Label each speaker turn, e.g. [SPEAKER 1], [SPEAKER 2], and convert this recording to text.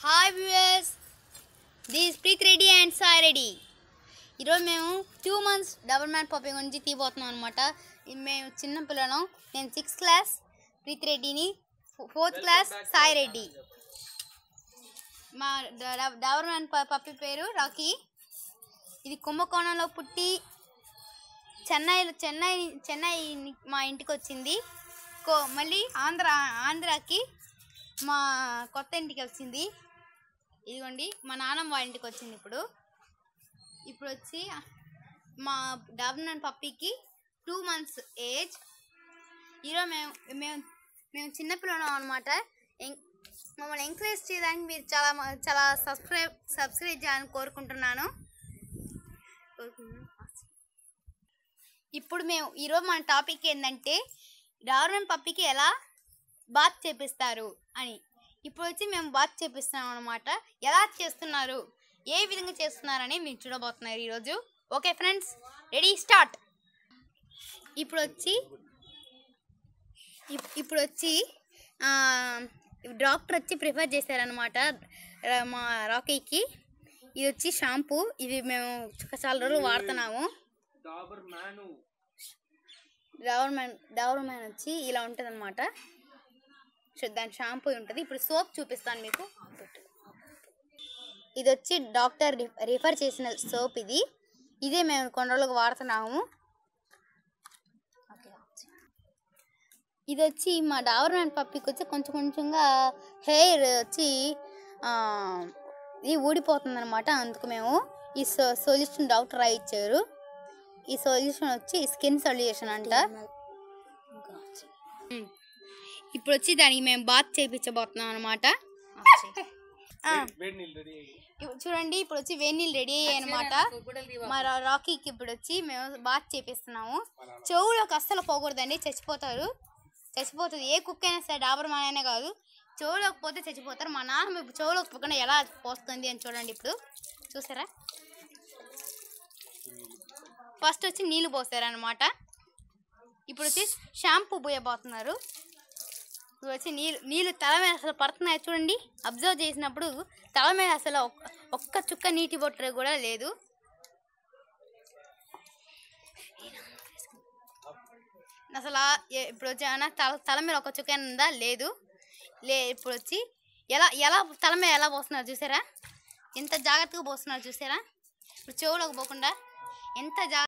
[SPEAKER 1] Hi viewers this Preeth Reddy and Sai Reddy ఈరోజు మేము two months doberman puppy గురించి తీయబోతున్నాం అనమాట మేము చిన్న పిల్లలం నేను సిక్స్త్ క్లాస్ ప్రీత్ రెడ్డిని ఫోర్త్ క్లాస్ సాయి రెడ్డి మా డబుల్ మ్యాన్ పప్పి పేరు రాకీ ఇది కుంభకోణంలో పుట్టి చెన్నైలో చెన్నై చెన్నై మా ఇంటికి వచ్చింది కో మళ్ళీ ఆంధ్ర ఆంధ్రాకి మా కొత్త ఇంటికి వచ్చింది ఇదిగోండి మా నాన్నమ్మ వాళ్ళ ఇంటికి వచ్చింది ఇప్పుడు ఇప్పుడు వచ్చి మా డాబర్నన్ పప్పీకి టూ మంత్స్ ఏజ్ ఈరోజు మేము మేము మేము చిన్నపిల్లలం అనమాట మమ్మల్ని ఎంకరేజ్ చేయడానికి మీరు చాలా మ- చాలా సబ్స్క్రైబ్ సబ్స్క్రైబ్ చేయాలని కోరుకుంటున్నాను కోరుకుంటున్నాను ఇప్పుడు మేము ఈరోజు మన టాపిక్ ఏంటంటే డార్వన్ పప్పికి ఎలా బాత్ చేపిస్తారు అని ఇప్పుడు వచ్చి మేము బాత్ చేపిస్తున్నాం అనమాట ఎలా చేస్తున్నారు ఏ విధంగా చేస్తున్నారని మీరు చూడబోతున్నారు ఈరోజు ఓకే ఫ్రెండ్స్ రెడీ స్టార్ట్ ఇప్పుడు వచ్చి ఇప్- ఇప్పుడు వచ్చి ఆ, డాక్టర్ వచ్చి ప్రిఫర్ చేశారనమాట ర- మా రాకీకి ఇది వచ్చి షాంపూ ఇది మేము చాలా రోజులు వాడుతున్నాము
[SPEAKER 2] doberman
[SPEAKER 1] doberman doberman వచ్చి ఇలా ఉంటుంది అనమాట దాని షాంపూ ఉంటుంది ఇప్పుడు సోప్ చూపిస్తాను మీకు ఇది వచ్చి డాక్టర్ రిఫ్- రిఫర్ చేసిన సోప్ ఇది ఇదే మేము కొన్ని రోజులుగా వాడుతున్నాము ఇది వచ్చి మా డాబర్ మ్యాన్ పప్పికి వచ్చి కొంచెం కొంచెంగా హెయిర్ వచ్చి ఆ, ఇది ఊడిపోతుంది అనమాట అందుకు మేము ఈ సో సొల్యూషన్ డాక్టర్ రాయి ఇచ్చారు ఈ సొల్యూషన్ వచ్చి స్కిన్ సొల్యూషన్ అంట ఉమ్. ఇప్పుడు వచ్చి దానికి మేము బాత్ చేయించబోతున్నాం అనమాట
[SPEAKER 2] వేడి నీళ్ళు రెడీ అయ్యి
[SPEAKER 1] చూడండి ఇప్పుడు వచ్చి వేడి నీళ్ళు రెడీ అయ్యాయి అనమాట మా రా- రాకీకి ఇప్పుడు వచ్చి మేము బాత్ చేపిస్తున్నాము చెవులోకి అస్సలు పోకూడదండి చచ్చిపోతారు చచ్చిపోతుంది ఏ కుక్క అయినా సరే డాబర్ మాన్ అయినా కాదు చెవులోకి పోతే చచ్చిపోతారు మా నాన్న ఇప్పుడు చెవులోకి పోకుండా ఎలా పోస్తుంది అని చూడండి ఇప్పుడు చూసారా ఫస్ట్ వచ్చి నీళ్ళు పోసారనమాట ఇప్పుడు వచ్చి షాంపూ పోయబోతున్నారు ఇప్పుడు వచ్చి నీళ్ళు నీళ్ళు తల మీద అసలు పడుతున్నాయి చూడండి అబ్జర్వ్ చేసినప్పుడు తల మీద అసలు ఒక్క- ఒక్క చుక్క నీటి బొట్టు కూడా లేదు అసలు ఆ- ఏ- ఇప్పుడు వచ్చి ఏమన్నా తల తల మీద ఒక చుక్క ఉందా లేదు లే ఇప్పుడు వచ్చి ఎలా ఎలా తల మీద ఎలా పోస్తున్నారు చూసారా ఎంత జాగ్రత్తగా పోస్తున్నారు చూసారా ఇప్పుడు చెవులోకి పోకుండా ఎంత జా